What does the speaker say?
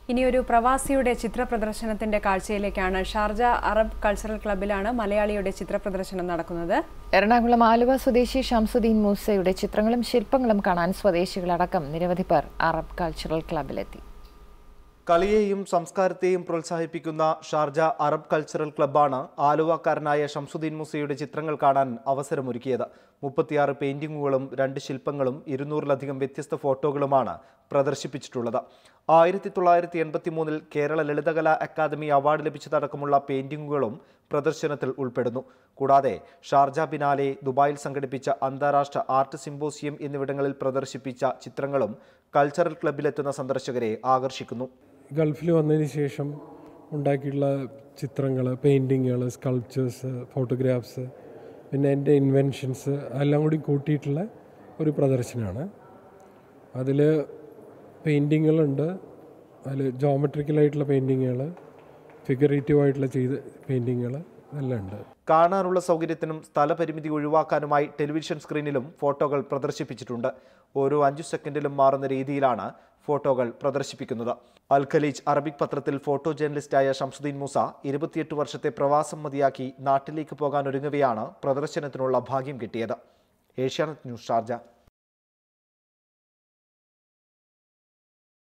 ഇനിയൊരു പ്രവാസിയുടെ ചിത്ര പ്രദർശനത്തിന്റെ കാഴ്ചയിലേക്കാണ് ഷാർജ അറബ് കൾച്ചറൽ ക്ലബ്ബിലാണ് മലയാളിയുടെ ചിത്ര പ്രദർശനം നടക്കുന്നത് എറണാകുളം ആലുവ സ്വദേശി ഷംസുദ്ദീൻ മൂസയുടെ ചിത്രങ്ങളും ശില്പങ്ങളും കാണാൻ സ്വദേശികളടക്കം നിരവധി പേർ അറബ് കൾച്ചറൽ ക്ലബ്ബിലെത്തി കലയെയും സംസ്കാരത്തെയും പ്രോത്സാഹിപ്പിക്കുന്ന ഷാർജ അറബ് കൾച്ചറൽ ക്ലബ്ബാണ് ആലുവക്കാരനായ ഷംസുദ്ദീൻ മുസയുടെ ചിത്രങ്ങൾ കാണാൻ അവസരമൊരുക്കിയത് മുപ്പത്തിയാറ് പെയിന്റിങ്ങുകളും രണ്ട് ശില്പങ്ങളും ഇരുന്നൂറിലധികം വ്യത്യസ്ത ഫോട്ടോകളുമാണ് പ്രദർശിപ്പിച്ചിട്ടുള്ളത് ആയിരത്തി തൊള്ളായിരത്തി എൺപത്തി മൂന്നിൽ കേരള ലളിതകലാ അക്കാദമി അവാർഡ് ലഭിച്ചതടക്കമുള്ള പെയിന്റിങ്ങുകളും പ്രദർശനത്തിൽ ഉൾപ്പെടുന്നു കൂടാതെ ഷാർജ ബിനാലെ ദുബായിൽ സംഘടിപ്പിച്ച അന്താരാഷ്ട്ര ആർട്ട് സിംബോസിയം എന്നിവിടങ്ങളിൽ പ്രദർശിപ്പിച്ച ചിത്രങ്ങളും കൾച്ചറൽ ക്ലബ്ബിലെത്തുന്ന സന്ദർശകരെ ആകർഷിക്കുന്നു ഗൾഫിൽ വന്നതിന് ശേഷം ഉണ്ടാക്കിയിട്ടുള്ള ചിത്രങ്ങൾ പെയിൻറ്റിങ്ങുകൾ സ്കൾപ്ചേഴ്സ് ഫോട്ടോഗ്രാഫ്സ് പിന്നെ എൻ്റെ ഇൻവെൻഷൻസ് എല്ലാം കൂടി കൂട്ടിയിട്ടുള്ള ഒരു പ്രദർശനമാണ് അതിൽ പെയിൻറ്റിങ്ങുകളുണ്ട് അതിൽ ജോമെട്രിക്കലായിട്ടുള്ള പെയിൻറ്റിങ്ങുകൾ ഫിഗറേറ്റീവ് ആയിട്ടുള്ള ചെയ്ത പെയിൻറ്റിങ്ങുകൾ എല്ലാം ഉണ്ട് കാണാനുള്ള സൗകര്യത്തിനും സ്ഥലപരിമിതി ഒഴിവാക്കാനുമായി ടെലിവിഷൻ സ്ക്രീനിലും ഫോട്ടോകൾ പ്രദർശിപ്പിച്ചിട്ടുണ്ട് ഓരോ അഞ്ചു സെക്കൻഡിലും മാറുന്ന രീതിയിലാണ് ഫോട്ടോകൾ പ്രദർശിപ്പിക്കുന്നത് അൽ ഖലീജ് അറബിക് പത്രത്തിൽ ഫോട്ടോ ജേർണലിസ്റ്റായ ഷംസുദ്ദീൻ മൂസ ഇരുപത്തിയെട്ട് വർഷത്തെ പ്രവാസം മതിയാക്കി നാട്ടിലേക്ക് പോകാൻ ഒരുങ്ങവെയാണ് പ്രദർശനത്തിനുള്ള ഭാഗ്യം കിട്ടിയത് ഏഷ്യാനെറ്റ് ന്യൂസ് ഷാർജ